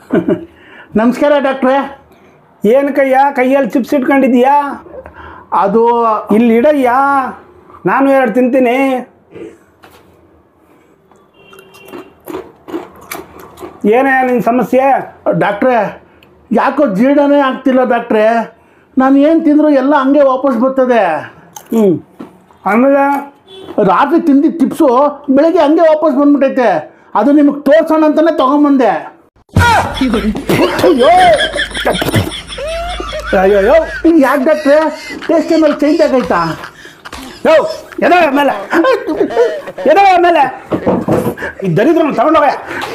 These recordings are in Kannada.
ನಮಸ್ಕಾರ ಡಾಕ್ಟ್ರೇ ಏನು ಕಯ್ಯ ಕೈಯಲ್ಲಿ ಚಿಪ್ಸ್ ಇಟ್ಕೊಂಡಿದ್ಯಾ ಅದು ಇಲ್ಲಿ ಇಡಯ್ಯ ನಾನು ಎರಡು ತಿಂತೀನಿ ಏನೇ ನಿನ್ನ ಸಮಸ್ಯೆ ಡಾಕ್ಟ್ರೇ ಯಾಕೋ ಜೀರ್ಣನೇ ಆಗ್ತಿಲ್ಲ ಡಾಕ್ಟ್ರೇ ನಾನು ಏನು ತಿಂದರೂ ಎಲ್ಲ ಹಂಗೆ ವಾಪಸ್ ಬರ್ತದೆ ಹ್ಞೂ ಆಮೇಲೆ ರಾತ್ರಿ ತಿಂದಿದ್ದ ಟಿಪ್ಸು ಬೆಳಗ್ಗೆ ಹಂಗೆ ವಾಪಸ್ ಬಂದ್ಬಿಟ್ಟೈತೆ ಅದು ನಿಮಗೆ ತೋರ್ಸೋಣ ಅಂತಲೇ ತೊಗೊಂಬಂದೆ ಅಯ್ಯೋ ಅಯ್ಯೋ ಯಾಕೆ ಡಾಕ್ಟ್ರೆ ಟೇಸ್ಟ್ ಏನಾದ್ರು ಚೇಂಜ್ ಆಗೈತಾ ಯೋ ಎದ ಮೇಲೆ ಎದ ಮೇಲೆ ಈ ದರಿದ್ರ ತಗೊಂಡೋಗ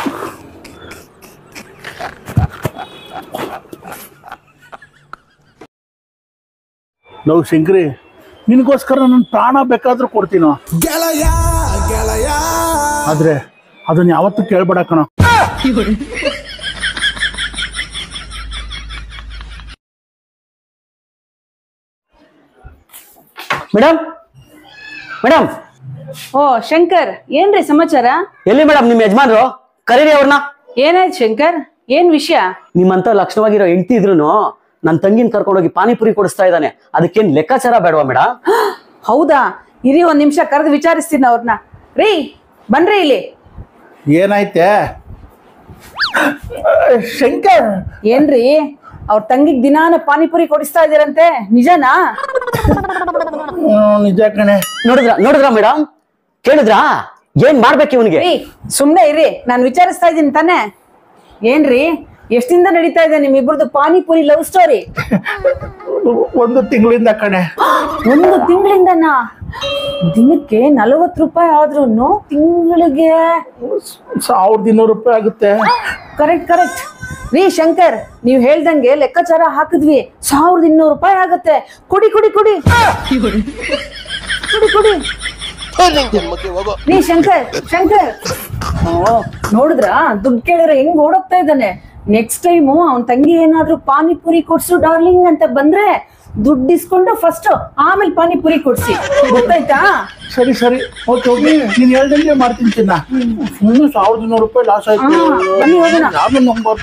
ನಾವು ಶಂಕರಿ ನಿನಗೋಸ್ಕರ ನನ್ನ ಪ್ರಾಣ ಬೇಕಾದ್ರೂ ಕೊಡ್ತೀನೋ ಗೆಳೆಯ ಗೆಳೆಯ ಆದ್ರೆ ಅದನ್ನ ಯಾವತ್ತೂ ಕೇಳ್ಬೇಡ ಕಣ ಮೇಡಮ್ ಮೇಡಮ್ ಓ ಶಂಕರ್ ಏನ್ರಿ ಸಮಾಚಾರ ಎಲ್ಲಿ ಮೇಡಮ್ ನಿಮ್ಮ ಯಜಮಾನ್ರು ಕರೀರಿ ಅವ್ರನ್ನ ಏನಾಯ್ತು ಶಂಕರ್ ಏನ್ ವಿಷಯ ನಿಮ್ಮಂತ ಲಕ್ಷಣವಾಗಿರೋ ಹೆಂಡತಿ ಇದ್ರು ನನ್ನ ತಂಗಿನ ಕರ್ಕೊಂಡೋಗಿ ಪಾನಿಪುರಿ ಕೊಡಿಸ್ತಾ ಇದ್ದಾನೆ ಅದಕ್ಕೇನ್ ಲೆಕ್ಕಾಚಾರ ಬೇಡವಾ ಮೇಡಮ್ ಹೌದಾ ಇರಿ ಒಂದ್ ನಿಮಿಷ ಕರೆದು ವಿಚಾರಿಸ್ತೀನಿ ಅವ್ರನ್ನ ರೀ ಬನ್ರಿ ಇಲ್ಲಿ ಏನಾಯ್ತೆ ಶಂಕರ್ ಏನ್ರಿ ಅವ್ರ ತಂಗಿಗ್ ದಿನಾನ ಪಾನಿಪುರಿ ಕೊಡಿಸ್ತಾ ಇದೀರಂತೆ ನಿಜನಾ ಹ್ಮ್, ನಿಜ ಕಣೆ ನೋಡಿದ್ರ ನೋಡಿದ್ರ ಮೇಡಮ್ ಕೇಳಿದ್ರಾ ಏನ್ ಮಾಡ್ಬೇಕು ಇವನಿಗೆ ರೀ ಸುಮ್ನೆ ಇರಿ ನಾನು ವಿಚಾರಿಸ್ತಾ ಇದ್ದೀನಿ ತಾನೇ ಏನ್ರಿ ಎಷ್ಟಿಂದ ನಡೀತಾ ಇದೆ ನಿಮ್ಮಿಬ್ರದ್ದು ಪಾನಿಪುರಿ ಲವ್ ಸ್ಟೋರಿ ಒಂದು ತಿಂಗಳಿಂದ ಕಣೆ ಒಂದು ತಿಂಗಳಿಂದನಾ ದಿನಕ್ಕೆ ನಲವತ್ತು ರೂಪಾಯಿ ಆದ್ರೂ ತಿಂಗಳಿಗೆ ಸಾವಿರದ ಇನ್ನೂರು ರೂಪಾಯಿ ಆಗುತ್ತೆ ಕರೆಕ್ಟ್ ಕರೆಕ್ಟ್ ರೀ ಶಂಕರ್ ನೀವ್ ಹೇಳ್ದಂಗೆ ಲೆಕ್ಕಾಚಾರ ಹಾಕಿದ್ವಿ ಸಾವಿರದ ಇನ್ನೂರು ರೂಪಾಯಿ ಆಗತ್ತೆ ಕುಡಿ ಕುಡಿ ಕುಡಿ ಕುಡಿ ಕುಡಿ ರೀ ಶಂಕರ್ ಶಂಕರ್ ಓ, ನೋಡಿದ್ರಾ ದುಡ್ಡು ಕೇಳಿದ್ರೆ ಹೆಂಗ್ ಓಡೋಗ್ತಾ ಇದ್ದಾನೆ ನೆಕ್ಸ್ಟ್ ಟೈಮು ಅವನ್ ತಂಗಿ ಏನಾದ್ರೂ ಪಾನಿಪುರಿ ಕೊಡ್ಸು ಡಾರ್ಲಿಂಗ್ ಅಂತ ಬಂದ್ರೆ ದುಡ್ಡು ಇಸ್ಕೊಂಡು ಫಸ್ಟ್ ಆಮೇಲೆ ಪಾನಿಪುರಿ ಕೊಡ್ಸಿ ಗೊತ್ತಾಯ್ತಾ ಸರಿ ಸರಿ ಓಕೆ ಓಕೆ ನೀನು ಹೇಳ್ದಂಗೆ ಮಾಡ್ತೀನಿ ಚಿನ್ನ ಸುಮ್ಮನೆ ಸಾವಿರದ ಇನ್ನೂರು ರೂಪಾಯಿ ಲಾಸ್ ಆಯ್ತು ಹಾ, ಬನ್ನಿ ಹೋಗೋಣ. ಆಮೇಲೆ ನಂಬರ್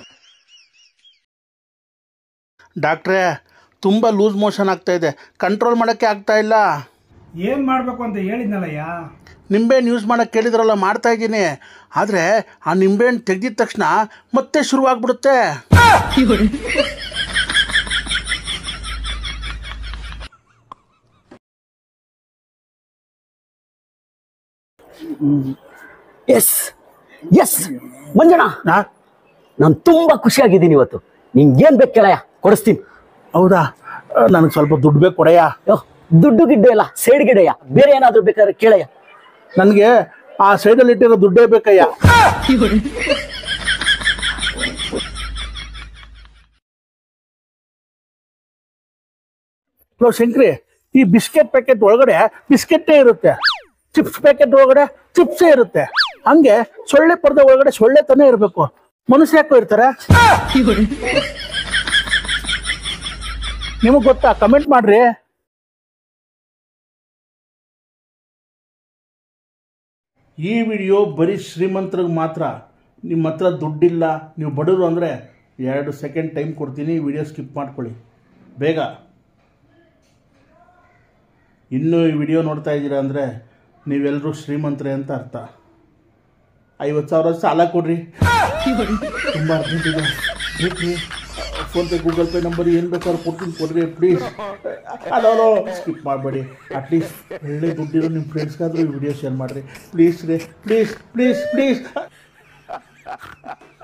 ಡಾಕ್ಟ್ರೇ ತುಂಬ ಲೂಸ್ ಮೋಷನ್ ಆಗ್ತಾ ಇದೆ ಕಂಟ್ರೋಲ್ ಮಾಡೋಕ್ಕೆ ಆಗ್ತಾ ಇಲ್ಲ ಏನ್ ಮಾಡ್ಬೇಕು ಅಂತ ಹೇಳಿದ್ನಲ್ಲಯ್ಯ ನಿಂಬೆಹಣ್ಣು ಯೂಸ್ ಮಾಡೋಕ್ಕೆ ಕೇಳಿದ್ರಲ್ಲ ಮಾಡ್ತಾ ಇದ್ದೀನಿ ಆದರೆ ಆ ನಿಂಬೆಹಣ್ಣು ತೆಗೆದಿದ ತಕ್ಷಣ ಮತ್ತೆ ಶುರುವಾಗ್ಬಿಡುತ್ತೆ ಎಸ್ ಎಸ್ ಮಂಜಣ್ಣ ನಾ ನಾನು ತುಂಬಾ ಖುಷಿಯಾಗಿದ್ದೀನಿ ಇವತ್ತು ನಿಂಗೆ ಏನ್ ಬೇಕು ಕೇಳಯ್ಯ ಕೊಡಿಸ್ತೀನಿ ಹೌದಾ ನನಗೆ ಸ್ವಲ್ಪ ದುಡ್ಡು ಬೇಕು ಕೊಡೆಯ ಯೋ, ದುಡ್ಡು ಗಿಡ್ಡು ಇಲ್ಲ ಸೇಡ್ ಗಿಡಯ್ಯ ಬೇರೆ ಏನಾದ್ರೂ ಬೇಕಾದ್ರೆ ಕೇಳಯ್ಯ ನನಗೆ ಆ ಸೈಡಲ್ಲಿ ಇಟ್ಟಿರೋ ದುಡ್ಡೇ ಬೇಕಯ್ಯ ಲೋ ಶಂಕ್ರಿ ಈ ಬಿಸ್ಕೆಟ್ ಪ್ಯಾಕೆಟ್ ಒಳಗಡೆ ಬಿಸ್ಕೆಟ್ಟೇ ಇರುತ್ತೆ ಚಿಪ್ಸ್ ಪ್ಯಾಕೆಟ್ ಒಳಗಡೆ ಚಿಪ್ಸೇ ಇರುತ್ತೆ ಹಂಗೆ ಸೊಳ್ಳೆ ಪರ್ದೆ ಒಳಗಡೆ ಸೊಳ್ಳೆ ತಾನೇ ಇರಬೇಕು ಮನುಷ್ಯ ಯಾಕೋ ಇರ್ತಾರೆ ನಿಮಗೆ ಗೊತ್ತಾ ಕಮೆಂಟ್ ಮಾಡ್ರಿ ಈ ವಿಡಿಯೋ ಬರೀ ಶ್ರೀಮಂತರಿಗೆ ಮಾತ್ರ ನಿಮ್ಮ ಹತ್ರ ದುಡ್ಡಿಲ್ಲ ನೀವು ಬಡವರು ಅಂದರೆ ಎರಡು ಸೆಕೆಂಡ್ ಟೈಮ್ ಕೊಡ್ತೀನಿ ವಿಡಿಯೋ ಸ್ಕಿಪ್ ಮಾಡ್ಕೊಳ್ಳಿ ಬೇಗ ಇನ್ನೂ ಈ ವಿಡಿಯೋ ನೋಡ್ತಾ ಇದ್ದೀರಾ ಅಂದರೆ ನೀವೆಲ್ಲರೂ ಶ್ರೀಮಂತರೇ ಅಂತ ಅರ್ಥ ಐವತ್ತು ಸಾವಿರ ಸಾಲ ಕೊಡ್ರಿ ತುಂಬ ಅರ್ಜೆಂಟ್ ಇದೆ ಬೇಕ್ರಿ ಫೋನ್ಪೇ ಗೂಗಲ್ ಪೇ ನಂಬರ್ ಏನು ಬೇಕಾದ್ರೂ ಕೊಡ್ತೀನಿ ಕೊಡ್ರಿ ಪ್ಲೀಸ್ ಹಲೋ ಹಲೋ ಸ್ಕಿಪ್ ಮಾಡಬೇಡಿ ಅಟ್ಲೀಸ್ಟ್ ಒಳ್ಳೆ ದುಡ್ಡಿರೋ ನಿಮ್ಮ ಫ್ರೆಂಡ್ಸ್ಗಾದ್ರೂ ಈ ವಿಡಿಯೋ ಶೇರ್ ಮಾಡಿರಿ ಪ್ಲೀಸ್ ರೀ ಪ್ಲೀಸ್ ಪ್ಲೀಸ್ ಪ್ಲೀಸ್